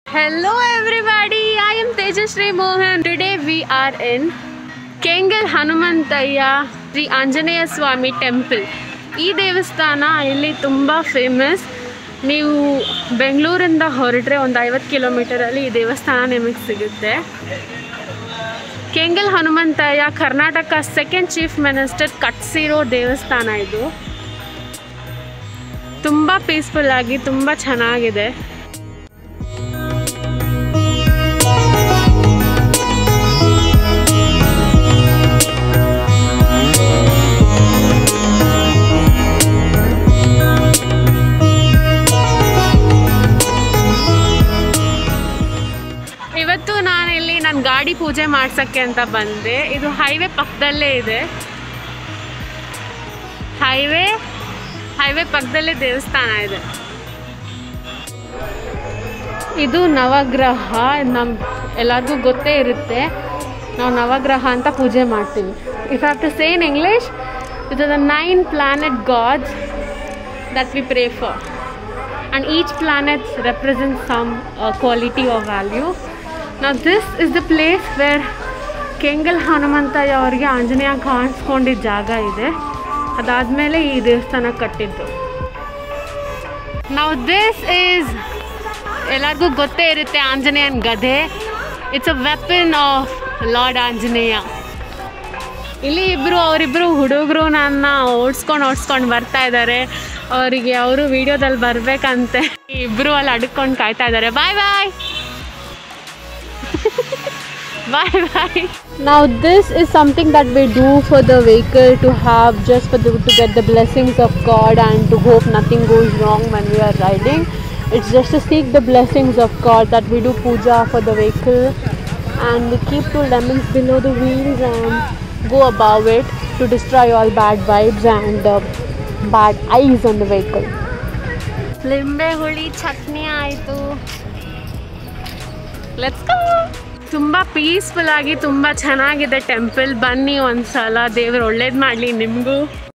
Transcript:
Hello everybody, I am Tejashree Mohan. Today we are in Kengal Hanumanthaiah Shri Anjaneya Swamy temple ಈ ದೇವಸ್ಥಾನ ಇಲ್ಲಿ ತುಂಬ ಫೇಮಸ್ ನೀವು ಬೆಂಗಳೂರಿಂದ ಹೊರಟ್ರೆ ಒಂದು ಐವತ್ತು ಕಿಲೋಮೀಟರಲ್ಲಿ ಈ ದೇವಸ್ಥಾನ ನಿಮಗೆ ಸಿಗುತ್ತೆ Kengal Hanumanthaiah Karnataka second chief minister ಕಟ್ಸಿರೋ ದೇವಸ್ಥಾನ ಇದು ತುಂಬ ಪೀಸ್ಫುಲ್ ಆಗಿ ತುಂಬ ಚೆನ್ನಾಗಿದೆ ಇವತ್ತು ನಾನು ಇಲ್ಲಿ ನನ್ನ ಗಾಡಿ ಪೂಜೆ ಮಾಡ್ಸಕ್ಕೆ ಅಂತ ಬಂದೆ ಇದು ಹೈವೇ ಪಕ್ಕದಲ್ಲೇ ಇದೆ ಹೈವೇ ಹೈವೇ ಪಕ್ಕದಲ್ಲೇ ದೇವಸ್ಥಾನ ಇದೆ ಇದು ನವಗ್ರಹ ನಮ್ ಎಲ್ಲರಿಗೂ ಗೊತ್ತೇ ಇರುತ್ತೆ ನಾವು ನವಗ್ರಹ ಅಂತ ಪೂಜೆ ಮಾಡ್ತೀವಿ if have to say in English it the nine planet gods that we pray for and each planet represents some uh, quality or value. Now this is the place where Kengal Hanumanthaiah ಅವರಿಗೆ ಆಂಜನೇಯ ಕಾಣಿಸ್ಕೊಂಡಿದ್ದ ಜಾಗ ಇದೆ ಅದಾದಮೇಲೆ ಈ ದೇವಸ್ಥಾನ ಕಟ್ಟಿದ್ದು ನಾವು ದಿಸ್ ಈಸ್ ಎಲ್ಲರಿಗೂ ಗೊತ್ತೇ ಇರುತ್ತೆ ಆಂಜನೇಯನ್ ಗದೆ it's a weapon of lord Anjaneya ಇಲ್ಲಿ ಇಬ್ಬರು ಅವರಿಬ್ಬರು ಹುಡುಗರು ನನ್ನ ಓಡಿಸ್ಕೊಂಡು ಓಡಿಸ್ಕೊಂಡು ಬರ್ತಾ ಇದ್ದಾರೆ ಅವರಿಗೆ ಅವರು ವಿಡಿಯೋದಲ್ಲಿ ಬರಬೇಕಂತೆ ಇಬ್ಬರು ಅಲ್ಲಿ ಅಡ್ಕೊಂಡು ಕಾಯ್ತಾ ಇದ್ದಾರೆ ಬಾಯ್ ಬಾಯ್ ಬಾಯ್ ಬಾಯ್ Now this is something that we do for the vehicle to have just for the, to get the blessings of God and to hope nothing goes wrong when we are riding. It's just to seek the blessings of God that we do puja for the vehicle and we keep two lemons below the wheels and go above it to destroy all bad vibes and uh, bad eyes on the vehicle. ಲಿಂಬೆ ಹುಳಿ ಚಟ್ನಿ ಆಯಿತು let's go ತುಂಬ peaceful ಆಗಿ ತುಂಬ ಚೆನ್ನಾಗಿದೆ temple ಬನ್ನಿ ಒಂದ್ಸಲ ದೇವ್ರು ಒಳ್ಳೇದು ಮಾಡಲಿ ನಿಮಗೂ